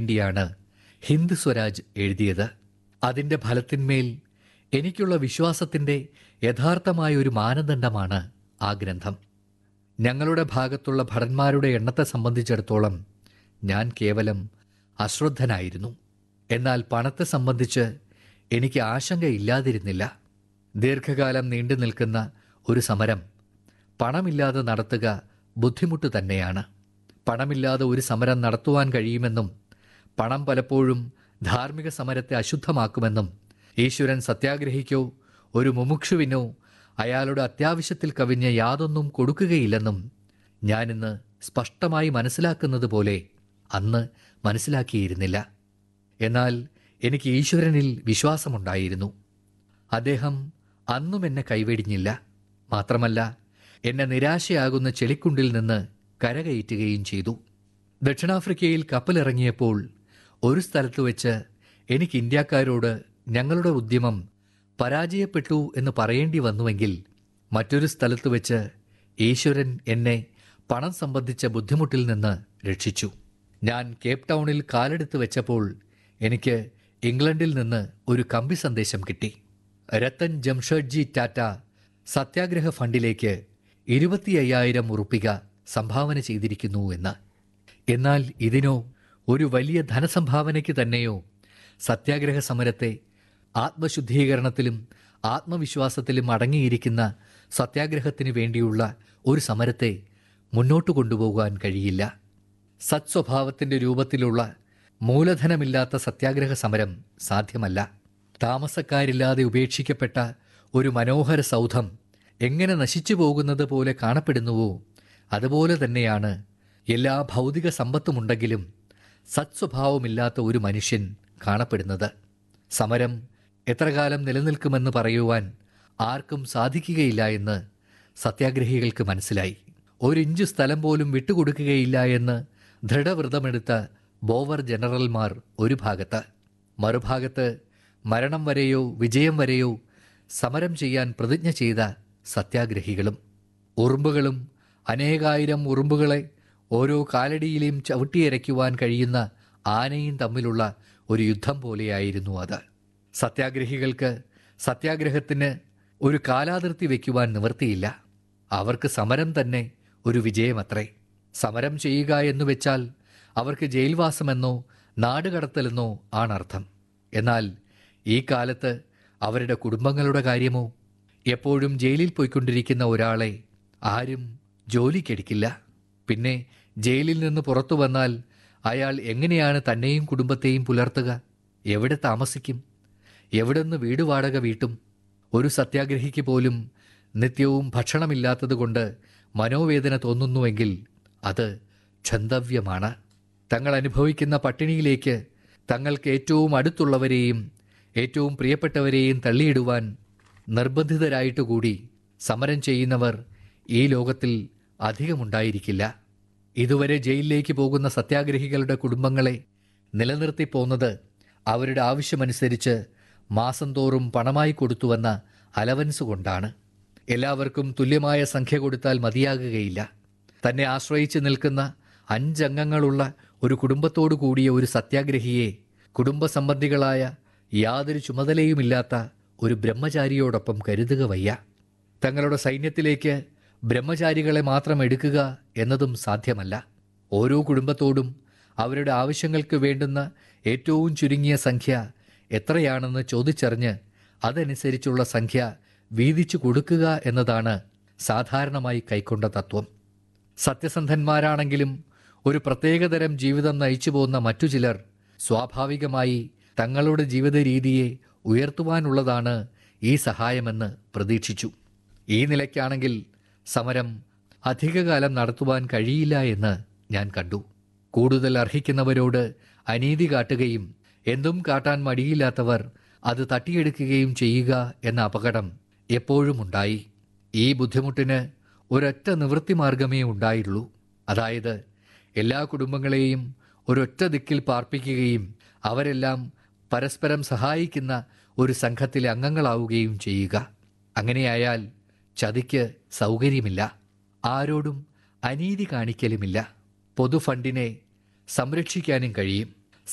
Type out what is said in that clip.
വേണ്ടിയാണ് ഹിന്ദ് സ്വരാജ് എഴുതിയത് അതിൻ്റെ ഫലത്തിന്മേൽ എനിക്കുള്ള വിശ്വാസത്തിൻ്റെ യഥാർത്ഥമായ ഒരു മാനദണ്ഡമാണ് ആ ഗ്രന്ഥം ഞങ്ങളുടെ ഭാഗത്തുള്ള ഭടന്മാരുടെ എണ്ണത്തെ സംബന്ധിച്ചിടത്തോളം ഞാൻ കേവലം അശ്രദ്ധനായിരുന്നു എന്നാൽ പണത്തെ സംബന്ധിച്ച് എനിക്ക് ആശങ്കയില്ലാതിരുന്നില്ല ദീർഘകാലം നീണ്ടു നിൽക്കുന്ന ഒരു സമരം പണമില്ലാതെ നടത്തുക ബുദ്ധിമുട്ട് തന്നെയാണ് പണമില്ലാതെ ഒരു സമരം നടത്തുവാൻ കഴിയുമെന്നും പണം പലപ്പോഴും ധാർമ്മിക സമരത്തെ അശുദ്ധമാക്കുമെന്നും ഈശ്വരൻ സത്യാഗ്രഹിക്കോ ഒരു മുമുക്ഷുവിനോ അയാളുടെ അത്യാവശ്യത്തിൽ കവിഞ്ഞ യാതൊന്നും കൊടുക്കുകയില്ലെന്നും ഞാനിന്ന് സ്പഷ്ടമായി മനസ്സിലാക്കുന്നത് പോലെ അന്ന് മനസ്സിലാക്കിയിരുന്നില്ല എന്നാൽ എനിക്ക് ഈശ്വരനിൽ വിശ്വാസമുണ്ടായിരുന്നു അദ്ദേഹം അന്നും എന്നെ കൈവെടിഞ്ഞില്ല മാത്രമല്ല എന്നെ നിരാശയാകുന്ന ചെളിക്കുണ്ടിൽ നിന്ന് കരകയറ്റുകയും ചെയ്തു ദക്ഷിണാഫ്രിക്കയിൽ കപ്പലിറങ്ങിയപ്പോൾ ഒരു സ്ഥലത്ത് വെച്ച് എനിക്ക് ഇന്ത്യക്കാരോട് ഞങ്ങളുടെ ഉദ്യമം പരാജയപ്പെട്ടു എന്ന് പറയേണ്ടി വന്നുവെങ്കിൽ മറ്റൊരു സ്ഥലത്ത് വെച്ച് ഈശ്വരൻ എന്നെ പണം സംബന്ധിച്ച ബുദ്ധിമുട്ടിൽ നിന്ന് രക്ഷിച്ചു ഞാൻ കേപ്പ് ടൗണിൽ കാലെടുത്ത് വെച്ചപ്പോൾ എനിക്ക് ഇംഗ്ലണ്ടിൽ നിന്ന് ഒരു കമ്പി സന്ദേശം കിട്ടി രത്തൻ ജംഷഡ്ജി ടാറ്റ സത്യാഗ്രഹ ഫണ്ടിലേക്ക് ഇരുപത്തി അയ്യായിരം ഉറുപ്പിക സംഭാവന ചെയ്തിരിക്കുന്നു എന്ന് എന്നാൽ ഇതിനോ ഒരു വലിയ ധനസംഭാവനയ്ക്ക് തന്നെയോ സത്യാഗ്രഹ സമരത്തെ ആത്മശുദ്ധീകരണത്തിലും ആത്മവിശ്വാസത്തിലും അടങ്ങിയിരിക്കുന്ന സത്യാഗ്രഹത്തിന് വേണ്ടിയുള്ള ഒരു സമരത്തെ മുന്നോട്ട് കൊണ്ടുപോകാൻ കഴിയില്ല സത്സ്വഭാവത്തിൻ്റെ രൂപത്തിലുള്ള മൂലധനമില്ലാത്ത സത്യാഗ്രഹ സമരം സാധ്യമല്ല താമസക്കാരില്ലാതെ ഉപേക്ഷിക്കപ്പെട്ട ഒരു മനോഹര സൗധം എങ്ങനെ നശിച്ചു പോകുന്നത് പോലെ കാണപ്പെടുന്നുവോ അതുപോലെ തന്നെയാണ് എല്ലാ ഭൗതിക സമ്പത്തുമുണ്ടെങ്കിലും സത്സ്വഭാവമില്ലാത്ത ഒരു മനുഷ്യൻ കാണപ്പെടുന്നത് സമരം എത്ര കാലം നിലനിൽക്കുമെന്ന് പറയുവാൻ ആർക്കും സാധിക്കുകയില്ല എന്ന് സത്യാഗ്രഹികൾക്ക് മനസ്സിലായി ഒരിഞ്ച് സ്ഥലം പോലും വിട്ടുകൊടുക്കുകയില്ല എന്ന് ദൃഢവ്രതമെടുത്ത ബോവർ ജനറൽമാർ ഒരു ഭാഗത്ത് മറുഭാഗത്ത് മരണം വരെയോ വിജയം വരെയോ സമരം ചെയ്യാൻ പ്രതിജ്ഞ ചെയ്ത സത്യാഗ്രഹികളും ഉറുമ്പുകളും അനേകായിരം ഉറുമ്പുകളെ ഓരോ കാലടിയിലെയും ചവിട്ടിയരയ്ക്കുവാൻ കഴിയുന്ന ആനയും തമ്മിലുള്ള ഒരു യുദ്ധം പോലെയായിരുന്നു അത് സത്യാഗ്രഹികൾക്ക് സത്യാഗ്രഹത്തിന് ഒരു കാലാതിർത്തി വയ്ക്കുവാൻ നിവൃത്തിയില്ല അവർക്ക് സമരം തന്നെ ഒരു വിജയമത്രേ സമരം ചെയ്യുക എന്ന് വെച്ചാൽ അവർക്ക് ജയിൽവാസമെന്നോ നാടുകടത്തലെന്നോ ആണർത്ഥം എന്നാൽ ഈ കാലത്ത് അവരുടെ കുടുംബങ്ങളുടെ കാര്യമോ എപ്പോഴും ജയിലിൽ പോയിക്കൊണ്ടിരിക്കുന്ന ഒരാളെ ആരും ജോലിക്കെടുക്കില്ല പിന്നെ ജയിലിൽ നിന്ന് പുറത്തു വന്നാൽ അയാൾ എങ്ങനെയാണ് തന്നെയും കുടുംബത്തെയും പുലർത്തുക എവിടെ താമസിക്കും എവിടുന്ന് വീട് വാടക വീട്ടും ഒരു സത്യാഗ്രഹിക്ക് പോലും നിത്യവും ഭക്ഷണമില്ലാത്തതുകൊണ്ട് മനോവേദന തോന്നുന്നുവെങ്കിൽ അത് ക്ഷന്തവ്യമാണ് തങ്ങൾ അനുഭവിക്കുന്ന പട്ടിണിയിലേക്ക് തങ്ങൾക്ക് ഏറ്റവും അടുത്തുള്ളവരെയും ഏറ്റവും പ്രിയപ്പെട്ടവരെയും തള്ളിയിടുവാൻ നിർബന്ധിതരായിട്ടുകൂടി സമരം ചെയ്യുന്നവർ ഈ ലോകത്തിൽ അധികമുണ്ടായിരിക്കില്ല ഇതുവരെ ജയിലിലേക്ക് പോകുന്ന സത്യാഗ്രഹികളുടെ കുടുംബങ്ങളെ നിലനിർത്തി പോന്നത് അവരുടെ ആവശ്യമനുസരിച്ച് മാസം തോറും പണമായി കൊടുത്തുവന്ന അലവൻസ് കൊണ്ടാണ് എല്ലാവർക്കും തുല്യമായ സംഖ്യ കൊടുത്താൽ മതിയാകുകയില്ല തന്നെ ആശ്രയിച്ച് നിൽക്കുന്ന അഞ്ചംഗങ്ങളുള്ള ഒരു കുടുംബത്തോടു കൂടിയ ഒരു സത്യാഗ്രഹിയെ കുടുംബസംബന്ധികളായ യാതൊരു ചുമതലയുമില്ലാത്ത ഒരു ബ്രഹ്മചാരിയോടൊപ്പം കരുതുക വയ്യ തങ്ങളുടെ സൈന്യത്തിലേക്ക് ബ്രഹ്മചാരികളെ മാത്രം എടുക്കുക എന്നതും സാധ്യമല്ല ഓരോ കുടുംബത്തോടും അവരുടെ ആവശ്യങ്ങൾക്ക് വേണ്ടുന്ന ഏറ്റവും ചുരുങ്ങിയ സംഖ്യ എത്രയാണെന്ന് ചോദിച്ചറിഞ്ഞ് അതനുസരിച്ചുള്ള സംഖ്യ വീതിച്ചു കൊടുക്കുക എന്നതാണ് സാധാരണമായി കൈക്കൊണ്ട തത്വം സത്യസന്ധന്മാരാണെങ്കിലും ഒരു പ്രത്യേകതരം ജീവിതം നയിച്ചു പോകുന്ന മറ്റു ചിലർ സ്വാഭാവികമായി തങ്ങളുടെ ജീവിത രീതിയെ ഉയർത്തുവാനുള്ളതാണ് ഈ സഹായമെന്ന് പ്രതീക്ഷിച്ചു ഈ നിലയ്ക്കാണെങ്കിൽ സമരം അധികകാലം നടത്തുവാൻ കഴിയില്ല എന്ന് ഞാൻ കണ്ടു കൂടുതൽ അർഹിക്കുന്നവരോട് അനീതി കാട്ടുകയും എന്തും കാട്ടാൻ മടിയില്ലാത്തവർ അത് തട്ടിയെടുക്കുകയും ചെയ്യുക എന്ന അപകടം എപ്പോഴും ഉണ്ടായി ഈ ബുദ്ധിമുട്ടിന് ഒരൊറ്റ നിവൃത്തി മാർഗമേ ഉണ്ടായുള്ളൂ അതായത് എല്ലാ കുടുംബങ്ങളെയും ഒരൊറ്റ ദിക്കിൽ പാർപ്പിക്കുകയും അവരെല്ലാം പരസ്പരം സഹായിക്കുന്ന ഒരു സംഘത്തിലെ അംഗങ്ങളാവുകയും ചെയ്യുക അങ്ങനെയായാൽ ചതിക്ക് സൗകര്യമില്ല ആരോടും അനീതി കാണിക്കലുമില്ല പൊതുഫണ്ടിനെ സംരക്ഷിക്കാനും കഴിയും